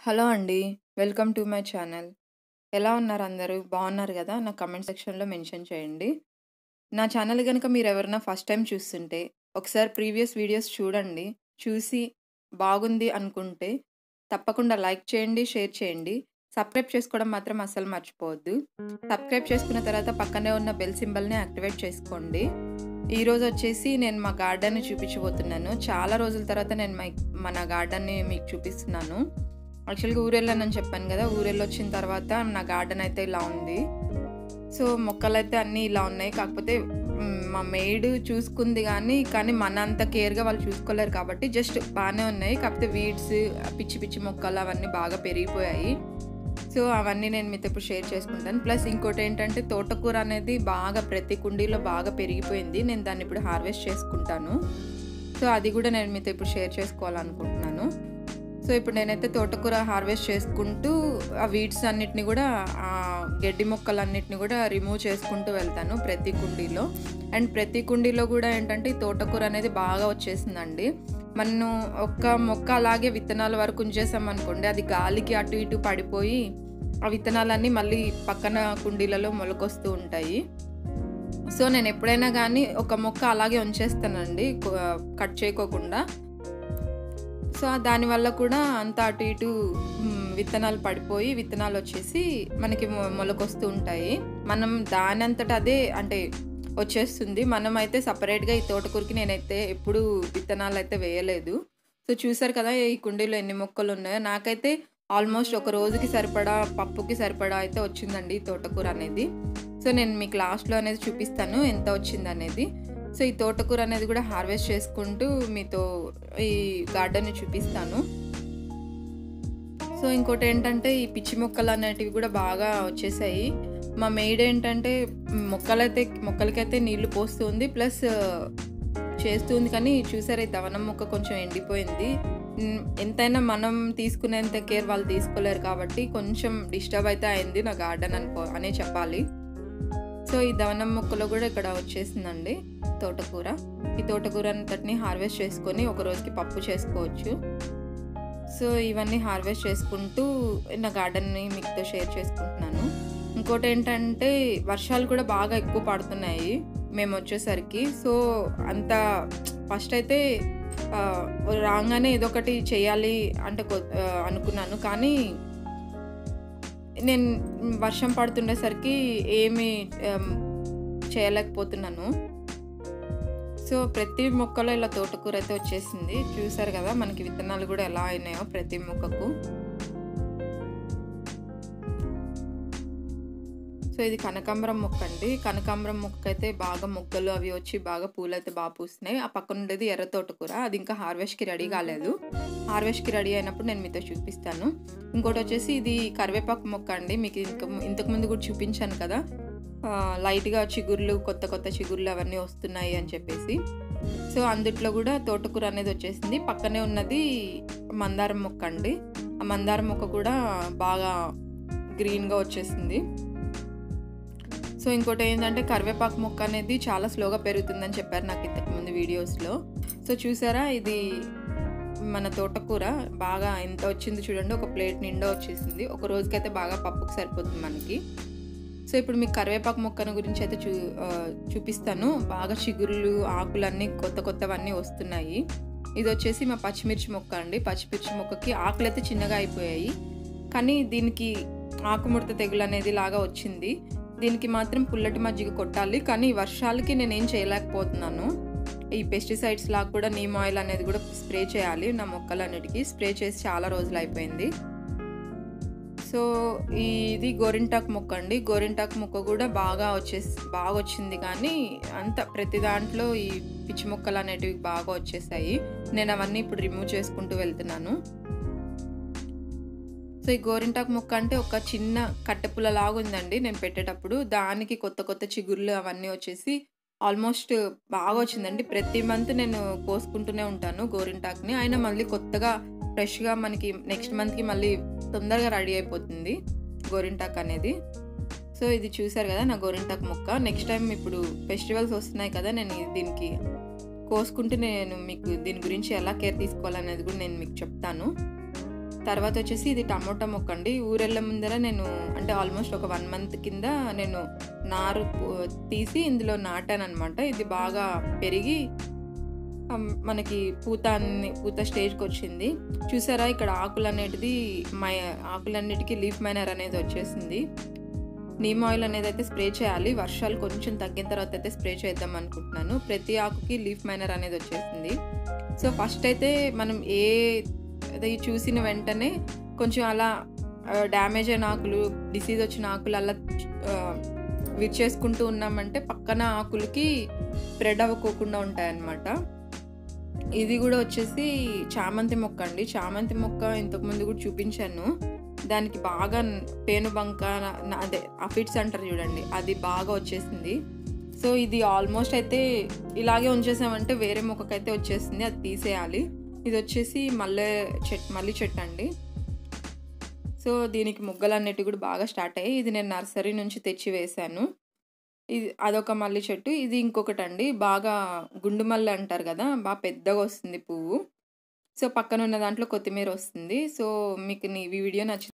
Hello అండి. Welcome to my channel. ఎలా ఉన్నారు అందరూ? బాగున్నారు గదా? నా కామెంట్ సెక్షన్‌లో మెన్షన్ చేయండి. నా ఛానల్ గనుక మీరెవరైనా ఫస్ట్ టైమ్ చూస్తుంటే, ఒకసారి ప్రీవియస్ వీడియోస్ చూడండి. చూసి బాగుంది అనుకుంటే, తప్పకుండా లైక్ చేయండి, షేర్ చేయండి. సబ్స్క్రైబ్ చేసుకోవడం మాత్రం అస్సలు మర్చిపోవద్దు. సబ్స్క్రైబ్ చేసుకున్న తర్వాత పక్కనే ఉన్న బెల్ సింబల్‌ని యాక్టివేట్ చేసుకోండి. ఈరోజొచ్చేసి నేను మా గార్డెన్‌ని చూపించబోతున్నాను. చాలా రోజుల తర్వాత నేను మై మన గార్డెన్‌ని మీకు చూపిస్తున్నాను. యాక్చువల్‌గా ఊరెళ్ళానని చెప్పాను గదా! ఊరెళ్ళొచ్చిన తర్వాత నా గార్డెన్ అయితే ఇలా ఉంది. సో, మొక్కలైతే అన్నీ ఇలా ఉన్నాయి. కాకపోతే హ్మ్, మా మెయిడ్ చూసుకుంది గానీ, కానీ మనంత కేర్‌గా వాళ్ళు చూసుకోలేరు కాబట్టి జస్ట్ బానే ఉన్నాయి. కాకపోతే వీడ్స్, పిచ్చి పిచ్చి మొక్కలు అవన్నీ బాగా పెరిగిపోయాయి. సో, అవన్నీ నేను మీతో ఇప్పుడు షేర్ చేసుకుంటాను. ప్లస్ ఇంకోటేంటంటే తోటకూర అనేది బాగా ప్రతి కుండీలో బాగా పెరిగిపోయింది. నేను దాన్ని ఇప్పుడు హార్వెస్ట్ చేసుకుంటాను. సో, అది గూడా నేను మీతో ఇప్పుడు షేర్ చేసుకోవాలనుకుంటున్నాను. సో, ఇప్పుడు నేనైతే తోటకూర హార్వెస్ట్ చేసుకుంటూ, ఆ వీడ్స్ అన్నిటిని గూడా ఆహ్, గడ్డి మొక్కలన్నిటిని గూడా రిమూవ్ చేసుకుంటూ వెళ్తాను ప్రతి కుండీలో. అండ్ ప్రతి కుండీలో గూడా ఏంటంటే ఈ తోటకూర అనేది బాగా వచ్చేసిందండి. మనం ఒక్క మొక్క అలాగే విత్తనాల వరకు ఉంచేసామనుకోండి, అది గాలికి అటు ఇటు పడిపోయి, ఆ విత్తనాలన్నీ మళ్ళీ పక్కన కుండీలలో మొలకొస్తూ ఉంటాయి. సో, నేనెప్పుడైనా గానీ ఒక మొక్క అలాగే ఉంచేస్తానండి. కొ కట్ చేయకోకుండా. సో, దానివల్ల కూడా అంతా అటు ఇటు హ్మ్, విత్తనాలు పడిపోయి, విత్తనాలొచ్చేసి మనకి మొ మొలకొస్తూ ఉంటాయి. మనం దానంతట అదే అంటే వచ్చేస్తుంది. మనమైతే సెపరేట్‌గా ఈ తోటకూరకి నేనైతే ఎప్పుడూ విత్తనాలైతే వేయలేదు. సో, చూసారు కదా! ఈ కుండీలో ఎన్ని మొక్కలున్నాయో. నాకైతే ఆల్మోస్ట్ ఒక రోజుకి సరిపడా, పప్పుకి సరిపడా అయితే వచ్చిందండి ఈ తోటకూర అనేది. సో, నేను మీకు లాస్ట్‌లో అనేది చూపిస్తాను ఎంత వచ్చిందనేది. సో, ఈ తోటకూర అనేది గూడా హార్వెస్ట్ చేసుకుంటూ మీతో ఈ గార్డెన్‌ని చూపిస్తాను. సో, ఇంకోటేంటంటే ఈ పిచ్చి మొక్కలనేటివి గూడా బాగా వచ్చేసాయి. మా మెయిడ్ ఏంటంటే మొక్కలైతే మొక్కలకైతే నీళ్లు పోస్తూ ఉంది. ప్లస్ చేస్తూ ఉంది కానీ చూసారా ఈ దవనం మొక్క కొంచెం ఎండిపోయింది. హ్మ్, ఎంతైనా మనం తీసుకునేంత కేర్ వాళ్ళు తీసుకోలేరు కాబట్టి కొంచెం డిస్టర్బ్ అయితే అయింది నా గార్డెన్ అనుకో అనే చెప్పాలి. సో, ఈ దవనం మొక్కలో గూడా ఇక్కడ వచ్చేసిందండి తోటకూర. ఈ తోటకూర అంతటిని హార్వెస్ట్ చేసుకొని ఒక రోజుకి పప్పు చేసుకోవచ్చు. సో, ఇవన్నీ హార్వెస్ట్ చేసుకుంటూ నా గార్డెన్‌ని మీతో షేర్ చేసుకుంటున్నాను. ఇంకోటేంటంటే వర్షాలు కూడా బాగా ఎక్కువ పడుతున్నాయి మేమొచ్చేసరికి. సో, అంత ఫస్ట్ అయితే ఆహ్, రాంగానే ఏదోకటి చేయాలి అంటే కొ ఆహ్, అనుకున్నాను. కానీ నేను వర్షం పడుతుండేసరికి ఏమి ఆహ్, చేయలేకపోతున్నాను. సో, ప్రతి మొక్కలో ఇలా తోటకూర అయితే వచ్చేసింది. చూసారు గదా! మనకి విత్తనాలు గూడా ఎలా అయినాయో ప్రతి మొక్కకు. సో, ఇది కనకాంబరం మొక్కండి. కనకాంబరం మొక్కకైతే బాగా మొగ్గలు అవి వచ్చి బాగా పూలైతే బా పూస్తున్నాయి. ఆ పక్కనుండేది ఎర్ర తోటకూర. అది ఇంకా హార్వెస్ట్‌కి రెడీ కాలేదు. హార్వెస్ట్‌కి రెడీ అయినప్పుడు నేను మీతో చూపిస్తాను. ఇంకోటొచ్చేసి ఇది కరివేపాకు మొక్క అండి. మీకు ఇంక ఇంతకు ముందు గూడా చూపించాను కదా! ఆహ్, లైట్‌గా చిగుర్లు కొత్త కొత్త చిగుర్లు అవన్నీ వస్తున్నాయి అని చెప్పేసి. సో, అందుట్లో గూడా తోటకూర అనేది వచ్చేసింది. పక్కనే ఉన్నది మందారం మొక్క అండి. ఆ మందారం మొక్క కూడా బాగా గ్రీన్‌గా వచ్చేసింది. సో, ఇంకోటేంటంటే కరివేపాకు మొక్క అనేది చాలా స్లోగా పెరుగుతుందని చెప్పారు నాకు ఇంతకుముందు వీడియోస్‌లో. సో, చూసారా ఇది మన తోటకూర బాగా ఎంత వచ్చిందో చూడండి. ఒక ప్లేట్ నిండా వచ్చేసింది. ఒక రోజుకైతే బాగా పప్పుకి సరిపోతుంది మనకి. సో, ఇప్పుడు మీకు కరివేపాకు మొక్కను గురించి అయితే చూ ఆహ్, చూపిస్తాను. బాగా చిగుర్లు, ఆకులన్నీ కొత్త కొత్తవన్నీ వస్తున్నాయి. ఇదొచ్చేసి మా పచ్చిమిర్చి మొక్క అండి. పచ్చిమిర్చి మొక్కకి ఆకులైతే చిన్నగా అయిపోయాయి. కానీ దీనికి ఆకుముడత తెగులనేది లాగా వచ్చింది. దీనికి మాత్రం పుల్లటి మజ్జిగ కొట్టాలి. కానీ వర్షాలకి నేనేం చేయలేకపోతున్నాను. ఈ పెస్టిసైడ్స్ లాగా కూడా నీమ్ ఆయిల్ అనేది గూడా స్ప్రే చేయాలి నా మొక్కలన్నిటికి. స్ప్రే చేసి చాలా రోజులయిపోయింది. సో, ఇది గోరింటాకు మొక్క అండి. గోరింటాకు మొక్క గూడా బాగా వచ్చేసి బాగొచ్చింది కానీ అంత ప్రతి దాంట్లో ఈ పిచ్చి మొక్కలనేటివి బాగా వచ్చేసాయి. నేను అవన్నీ ఇప్పుడు రిమూవ్ చేసుకుంటూ వెళ్తున్నాను. సో, ఈ గోరింటాకు మొక్క అంటే ఒక చిన్న కట్టెపుల్లలాగా ఉందండి నేను పెట్టేటప్పుడు. దానికి కొత్త కొత్త చిగుర్లు అవన్నీ వచ్చేసి ఆల్మోస్ట్ బాగా వచ్చిందండి. ప్రతి మంత్ నేను కోసుకుంటూనే ఉంటాను గోరింటాకుని. అయినా మళ్ళీ కొత్తగా ఫ్రెష్‌గా మనకి నెక్స్ట్ మంత్‌కి మళ్ళీ తొందరగా రెడీ అయిపోతుంది గోరింటాకు అనేది. సో, ఇది చూసారు గదా! నా గోరింటాకు మొక్క. నెక్స్ట్ టైమ్ ఇప్పుడు ఫెస్టివల్స్ వస్తున్నాయి కదా! నేను దీనికి కోసుకుంటే నేను మీకు దీని గురించి ఎలా కేర్ తీసుకోవాలనేది కూడా నేను మీకు చెప్తాను. తర్వాత వచ్చేసి ఇది టమోటా మొక్క అండి ఊరెళ్ళ ముందర నేను అంటే ఆల్మోస్ట్ ఒక వన్ మంత్ కింద నేను నారు పో- తీసి ఇందులో నాటాను అనమాట ఇది బాగా పెరిగి అమ్, మనకి పూత అన్ని పూత స్టేజ్కి వచ్చింది చూసారా ఇక్కడ ఆకులు అనేటిది మై ఆకులన్నిటికీ లీఫ్ మైనర్ అనేది వచ్చేసింది నీమ్ ఆయిల్ అనేది అయితే స్ప్రే చేయాలి వర్షాలు కొంచెం తగ్గిన తర్వాత అయితే స్ప్రే చేద్దాం అనుకుంటున్నాను ప్రతి ఆకుకి లీఫ్ మైనర్ అనేది వచ్చేసింది సో ఫస్ట్ అయితే మనం ఏ అది చూసిన వెంటనే కొంచెం అలా డ్యామేజ్ అయిన ఆకులు డిసీజ్ వచ్చిన ఆకులు అలా ఆ, విరిచేసుకుంటూ ఉన్నామంటే పక్కన ఆకులకి స్ప్రెడ్ అవ్వకోకుండా ఉంటాయన్నమాట ఇది కూడా వచ్చేసి చామంతి మొక్క అండి చామంతి మొక్క ఇంతకుముందు కూడా చూపించాను దానికి బాగా పేనుబంక న- అదే అఫిడ్స్ అంటారు చూడండి అది బాగా వచ్చేసింది సో ఇది ఆల్మోస్ట్ అయితే ఇలాగే ఉంచేసామంటే వేరే మొక్కకైతే వచ్చేసింది అది తీసేయాలి ఇది వచ్చేసి మల్లె చెట్ మల్లి చెట్టు అండి సో దీనికి మొగ్గలు అన్నిటి కూడా బాగా స్టార్ట్ అయ్యాయి ఇది నేను నర్సరీ నుంచి తెచ్చి వేశాను ఇది అదొక మల్లి చెట్టు ఇది ఇంకొకటి అండి బాగా గుండు మల్లె అంటారు కదా బాగా పెద్దగా వస్తుంది పువ్వు సో పక్కన ఉన్న దాంట్లో కొత్తిమీర వస్తుంది సో మీకు నీ ఈ వీడియో నచ్చి